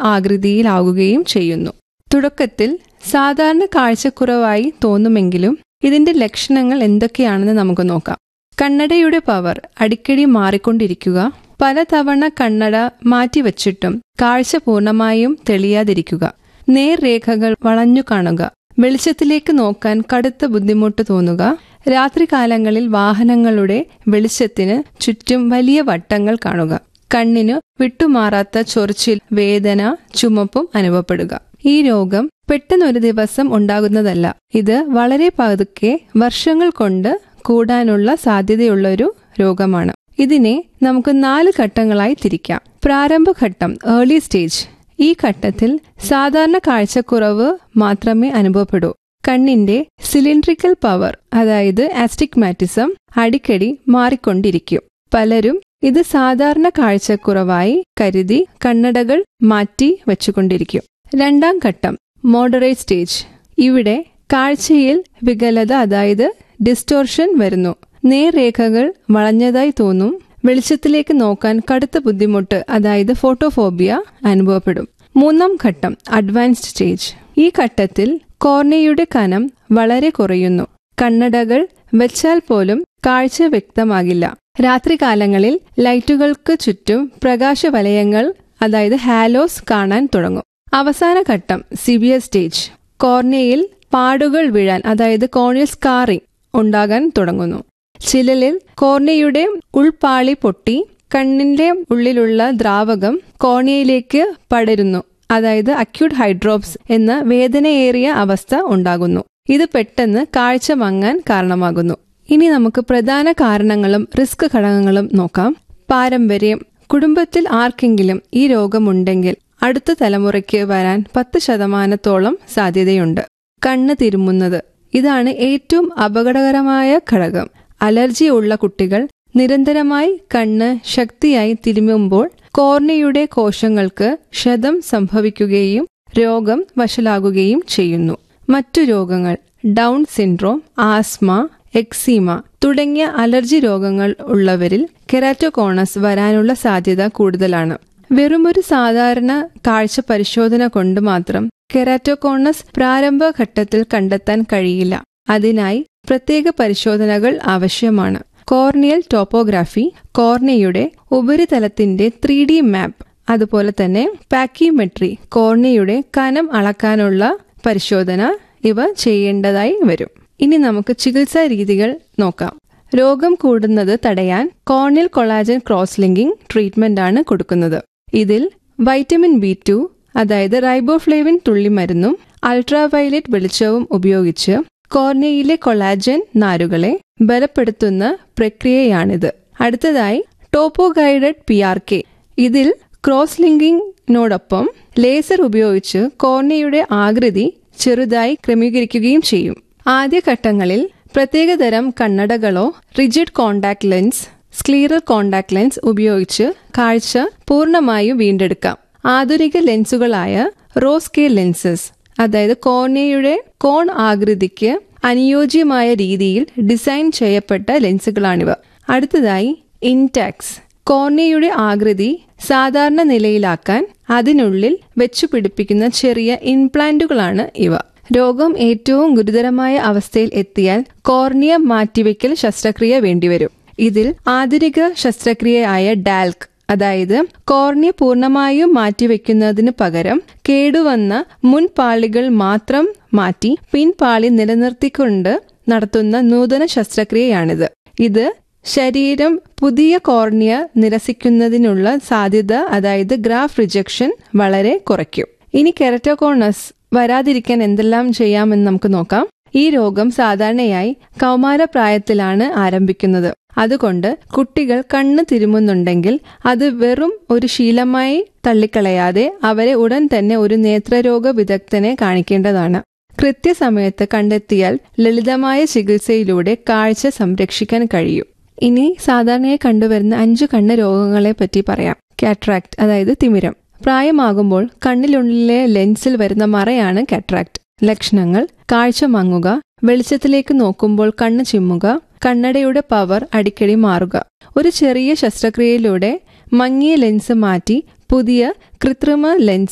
ആകൃതിയിലാവുകയും ചെയ്യുന്നു തുടക്കത്തിൽ സാധാരണ കാഴ്ചക്കുറവായി തോന്നുമെങ്കിലും ഇതിന്റെ ലക്ഷണങ്ങൾ എന്തൊക്കെയാണെന്ന് നമുക്ക് നോക്കാം കണ്ണടയുടെ പവർ അടിക്കടി മാറിക്കൊണ്ടിരിക്കുക പലതവണ കണ്ണട മാറ്റിവച്ചിട്ടും കാഴ്ച പൂർണ്ണമായും തെളിയാതിരിക്കുക നേർരേഖകൾ വളഞ്ഞു കാണുക വെളിച്ചത്തിലേക്ക് നോക്കാൻ കടുത്ത ബുദ്ധിമുട്ട് തോന്നുക രാത്രികാലങ്ങളിൽ വാഹനങ്ങളുടെ വെളിച്ചത്തിന് ചുറ്റും വലിയ വട്ടങ്ങൾ കാണുക കണ്ണിനു വിട്ടുമാറാത്ത ചൊറിച്ചിൽ വേദന ചുമപ്പും അനുഭവപ്പെടുക ഈ രോഗം പെട്ടെന്നൊരു ദിവസം ഉണ്ടാകുന്നതല്ല ഇത് വളരെ പതുക്കെ വർഷങ്ങൾ കൊണ്ട് കൂടാനുള്ള സാധ്യതയുള്ള ഒരു രോഗമാണ് ഇതിനെ നമുക്ക് നാല് ഘട്ടങ്ങളായി തിരിക്കാം പ്രാരംഭഘട്ടം ഏർലി സ്റ്റേജ് ഈ ഘട്ടത്തിൽ സാധാരണ കാഴ്ചക്കുറവ് മാത്രമേ അനുഭവപ്പെടൂ കണ്ണിന്റെ സിലിണ്ട്രിക്കൽ പവർ അതായത് ആസ്റ്റിഗ്മാറ്റിസം അടിക്കടി മാറിക്കൊണ്ടിരിക്കും പലരും ഇത് സാധാരണ കാഴ്ചക്കുറവായി കരുതി കണ്ണടകൾ മാറ്റി വെച്ചുകൊണ്ടിരിക്കും രണ്ടാം ഘട്ടം മോഡറേറ്റ് സ്റ്റേജ് ഇവിടെ കാഴ്ചയിൽ വികലത അതായത് ഡിസ്റ്റോർഷൻ വരുന്നു നേർരേഖകൾ വളഞ്ഞതായി തോന്നും വെളിച്ചത്തിലേക്ക് നോക്കാൻ കടുത്ത ബുദ്ധിമുട്ട് അതായത് ഫോട്ടോഫോബിയ അനുഭവപ്പെടും മൂന്നാം ഘട്ടം അഡ്വാൻസ്ഡ് സ്റ്റേജ് ഈ ഘട്ടത്തിൽ കോർണിയയുടെ കനം വളരെ കുറയുന്നു കണ്ണടകൾ വെച്ചാൽ പോലും കാഴ്ച വ്യക്തമാകില്ല രാത്രികാലങ്ങളിൽ ലൈറ്റുകൾക്ക് ചുറ്റും പ്രകാശവലയങ്ങൾ അതായത് ഹാലോസ് കാണാൻ തുടങ്ങും അവസാന ഘട്ടം സിവിയർ സ്റ്റേജ് കോർണിയയിൽ പാടുകൾ വീഴാൻ അതായത് കോർണിയൽ സ്കാറിംഗ് ഉണ്ടാകാൻ തുടങ്ങുന്നു ചിലലിൽ കോർണിയയുടെ ഉൾപാളി പൊട്ടി കണ്ണിന്റെ ഉള്ളിലുള്ള ദ്രാവകം കോർണിയയിലേക്ക് പടരുന്നു അതായത് അക്യൂട്ട് ഹൈഡ്രോപ്സ് എന്ന വേദനയേറിയ അവസ്ഥ ഉണ്ടാകുന്നു ഇത് പെട്ടെന്ന് കാഴ്ച മങ്ങാൻ കാരണമാകുന്നു ഇനി നമുക്ക് പ്രധാന കാരണങ്ങളും റിസ്ക് ഘടകങ്ങളും നോക്കാം പാരമ്പര്യം കുടുംബത്തിൽ ആർക്കെങ്കിലും ഈ രോഗമുണ്ടെങ്കിൽ അടുത്ത തലമുറയ്ക്ക് വരാൻ പത്ത് ശതമാനത്തോളം സാധ്യതയുണ്ട് കണ്ണ് തിരുമുന്നത് ഇതാണ് ഏറ്റവും അപകടകരമായ ഘടകം അലർജി ഉള്ള കുട്ടികൾ നിരന്തരമായി കണ്ണ് ശക്തിയായി തിരുമുമ്പോൾ കോർണിയുടെ കോശങ്ങൾക്ക് ക്ഷതം സംഭവിക്കുകയും രോഗം വഷളാകുകയും ചെയ്യുന്നു മറ്റു രോഗങ്ങൾ ഡൗൺ സിൻഡ്രോം ആസ്മ എക്സീമ തുടങ്ങിയ അലർജി രോഗങ്ങൾ ഉള്ളവരിൽ കെറാറ്റോകോണസ് വരാനുള്ള സാധ്യത കൂടുതലാണ് വെറുമൊരു സാധാരണ കാഴ്ച പരിശോധന കൊണ്ട് മാത്രം കെറാറ്റോകോണസ് പ്രാരംഭഘട്ടത്തിൽ കണ്ടെത്താൻ കഴിയില്ല അതിനായി പ്രത്യേക പരിശോധനകൾ ആവശ്യമാണ് കോർണിയൽ ടോപ്പോഗ്രാഫി കോർണിയയുടെ ഉപരിതലത്തിന്റെ ത്രീ ഡി മാപ്പ് അതുപോലെ തന്നെ പാക്കിമെട്രി കോർണിയയുടെ കനം അളക്കാനുള്ള പരിശോധന ഇവ ചെയ്യേണ്ടതായി വരും ഇനി നമുക്ക് ചികിത്സാ രീതികൾ നോക്കാം രോഗം കൂടുന്നത് തടയാൻ corneal collagen cross linking treatment ആണ് കൊടുക്കുന്നത് ഇതിൽ വൈറ്റമിൻ ബി ടു അതായത് റൈബോഫ്ലേവിൻ തുള്ളിമരുന്നും അൾട്രാവയലറ്റ് വെളിച്ചവും ഉപയോഗിച്ച് കോർണിയയിലെ കൊളാജൻ നാരുകളെ ബലപ്പെടുത്തുന്ന പ്രക്രിയയാണിത് അടുത്തതായി topo guided P R K ഇതിൽ ക്രോസ് ലിങ്കിങ്ങിനോടൊപ്പം ലേസർ ഉപയോഗിച്ച് കോർണിയയുടെ ആകൃതി ചെറുതായി ക്രമീകരിക്കുകയും ചെയ്യും ആദ്യഘട്ടങ്ങളിൽ പ്രത്യേകതരം കണ്ണടകളോ rigid contact lens scleral contact lens ഉപയോഗിച്ച് കാഴ്ച പൂർണ്ണമായും വീണ്ടെടുക്കാം ആധുനിക ലെൻസുകളായ റോസ്കെ ലെൻസസ് അതായത് കോർണിയയുടെ കോൺ ആകൃതിക്ക് അനുയോജ്യമായ രീതിയിൽ ഡിസൈൻ ചെയ്യപ്പെട്ട ലെൻസുകളാണിവ അടുത്തതായി ഇൻടാക്സ് കോർണിയയുടെ ആകൃതി സാധാരണ നിലയിലാക്കാൻ അതിനുള്ളിൽ വെച്ചു പിടിപ്പിക്കുന്ന ചെറിയ ഇംപ്ലാന്റുകളാണ് ഇവ രോഗം ഏറ്റവും ഗുരുതരമായ അവസ്ഥയിൽ എത്തിയാൽ കോർണിയ മാറ്റിവെക്കൽ ശസ്ത്രക്രിയ വേണ്ടിവരും ഇതിൽ ആധുനിക ശസ്ത്രക്രിയയായ ഡാൽക് അതായത് കോർണിയ പൂർണ്ണമായും മാറ്റിവെക്കുന്നതിന് പകരം കേടുവന്ന മുൻപാളികൾ മാത്രം മാറ്റി പിൻപാളി നിലനിർത്തിക്കൊണ്ട് നടത്തുന്ന നൂതന ശസ്ത്രക്രിയയാണിത് ഇത് ശരീരം പുതിയ കോർണിയ നിരസിക്കുന്നതിനുള്ള സാധ്യത അതായത് ഗ്രാഫ് റിജക്ഷൻ വളരെ കുറയ്ക്കും ഇനി കെററ്റോകോണസ് വരാതിരിക്കാൻ എന്തെല്ലാം ചെയ്യാമെന്ന് നമുക്ക് നോക്കാം ഈ രോഗം സാധാരണയായി കൗമാരപ്രായത്തിലാണ് ആരംഭിക്കുന്നത് അതുകൊണ്ട് കുട്ടികൾ കണ്ണ് തിരുമുന്നുണ്ടെങ്കിൽ അത് വെറും ഒരു ശീലമായി തള്ളിക്കളയാതെ അവരെ ഉടൻ തന്നെ ഒരു നേത്രരോഗ വിദഗ്ധനെ കാണിക്കേണ്ടതാണ് കൃത്യസമയത്ത് കണ്ടെത്തിയാൽ ലളിതമായ ചികിത്സയിലൂടെ കാഴ്ച സംരക്ഷിക്കാൻ കഴിയും ഇനി സാധാരണയായി കണ്ടുവരുന്ന അഞ്ചു കണ്ണ് രോഗങ്ങളെ പറ്റി പറയാം കാട്രാക്ട് അതായത് തിമിരം പ്രായമാകുമ്പോൾ കണ്ണിനുള്ളിലെ ലെൻസിൽ വരുന്ന മറയാണ് കാട്രാക്ട് ലക്ഷണങ്ങൾ കാഴ്ച മങ്ങുക വെളിച്ചത്തിലേക്ക് നോക്കുമ്പോൾ കണ്ണ് ചിമ്മുക കണ്ണടയുടെ പവർ അടിക്കടി മാറുക ഒരു ചെറിയ ശസ്ത്രക്രിയയിലൂടെ മങ്ങിയ ലെൻസ് മാറ്റി പുതിയ കൃത്രിമ ലെൻസ്